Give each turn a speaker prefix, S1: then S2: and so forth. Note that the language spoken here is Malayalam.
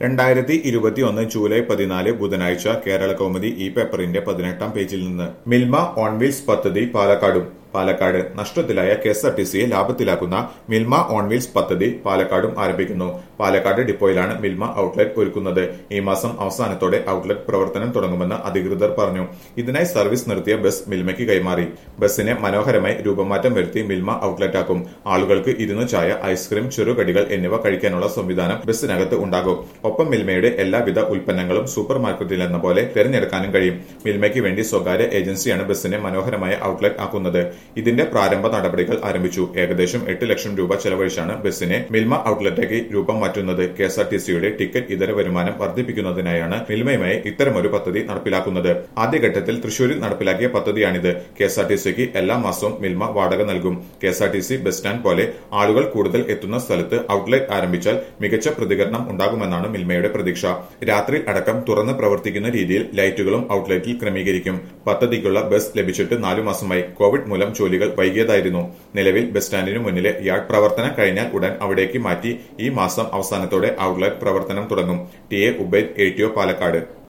S1: രണ്ടായിരത്തി ഇരുപത്തിയൊന്ന് ജൂലൈ പതിനാല് ബുധനാഴ്ച കേരള കൗമുദി ഈ പേപ്പറിന്റെ പതിനെട്ടാം പേജിൽ നിന്ന് മിൽമ ഓൺ വീൽസ് പദ്ധതി പാലക്കാടും പാലക്കാട് നഷ്ടത്തിലായ കെ എസ് ആർ ടി സിയെ ലാഭത്തിലാക്കുന്ന മിൽമ ഓൺ വീൽസ് പദ്ധതി പാലക്കാടും ആരംഭിക്കുന്നു പാലക്കാട് ഡിപ്പോയിലാണ് മിൽമ ഔട്ട്ലെറ്റ് ഒരുക്കുന്നത് ഈ മാസം അവസാനത്തോടെ ഔട്ട്ലെറ്റ് പ്രവർത്തനം തുടങ്ങുമെന്ന് അധികൃതർ പറഞ്ഞു ഇതിനായി സർവീസ് നിർത്തിയ ബസ് മിൽമയ്ക്ക് കൈമാറി ബസ്സിനെ മനോഹരമായി രൂപമാറ്റം വരുത്തി മിൽമ ഔട്ട്ലെറ്റാക്കും ആളുകൾക്ക് ഇരുന്ന് ചായ ഐസ്ക്രീം ചെറുകടികൾ എന്നിവ കഴിക്കാനുള്ള സംവിധാനം ബസ്സിനകത്ത് ഉണ്ടാകും ഒപ്പം മിൽമയുടെ എല്ലാവിധ ഉൽപ്പന്നങ്ങളും സൂപ്പർ മാർക്കറ്റിൽ എന്ന പോലെ തിരഞ്ഞെടുക്കാനും കഴിയും മിൽമയ്ക്ക് വേണ്ടി സ്വകാര്യ ഏജൻസിയാണ് ബസ്സിനെ മനോഹരമായ ഔട്ട്ലെറ്റ് ആക്കുന്നത് ഇതിന്റെ പ്രാരംഭ നടപടികൾ ആരംഭിച്ചു ഏകദേശം എട്ട് ലക്ഷം രൂപ ചെലവഴിച്ചാണ് ബസ്സിനെ മിൽമ ഔട്ട്ലെറ്റാക്കി രൂപം മാറ്റുന്നത് കെ എസ് ആർ ടി സിയുടെ ടിക്കറ്റ് ഇതര വരുമാനം വർദ്ധിപ്പിക്കുന്നതിനായാണ് മിൽമയുമായി ഇത്തരമൊരു പദ്ധതി നടപ്പിലാക്കുന്നത് ആദ്യഘട്ടത്തിൽ തൃശൂരിൽ നടപ്പിലാക്കിയ പദ്ധതിയാണിത് കെ എസ് ആർ ടി സിക്ക് എല്ലാ മാസവും മിൽമ വാടക നൽകും K S R T C bus stand പോലെ ആളുകൾ കൂടുതൽ എത്തുന്ന സ്ഥലത്ത് ഔട്ട്ലെറ്റ് ആരംഭിച്ചാൽ മികച്ച പ്രതികരണം ഉണ്ടാകുമെന്നാണ് മിൽമയുടെ പ്രതീക്ഷ രാത്രിയിൽ അടക്കം തുറന്ന് പ്രവർത്തിക്കുന്ന രീതിയിൽ ലൈറ്റുകളും ഔട്ട്ലെറ്റിൽ ക്രമീകരിക്കും പദ്ധതിക്കുള്ള ബസ് ലഭിച്ചിട്ട് നാലു മാസമായി കോവിഡ് മൂലം ജോലികൾ വൈകിയതായിരുന്നു നിലവിൽ ബസ് സ്റ്റാൻഡിനു മുന്നിലെ യാർഡ് പ്രവർത്തനം കഴിഞ്ഞാൽ ഉടൻ അവിടേക്ക് മാറ്റി ഈ മാസം അവസാനത്തോടെ ഔട്ട്ലെറ്റ് പ്രവർത്തനം തുടങ്ങും T A Ubaid A T O Palakkad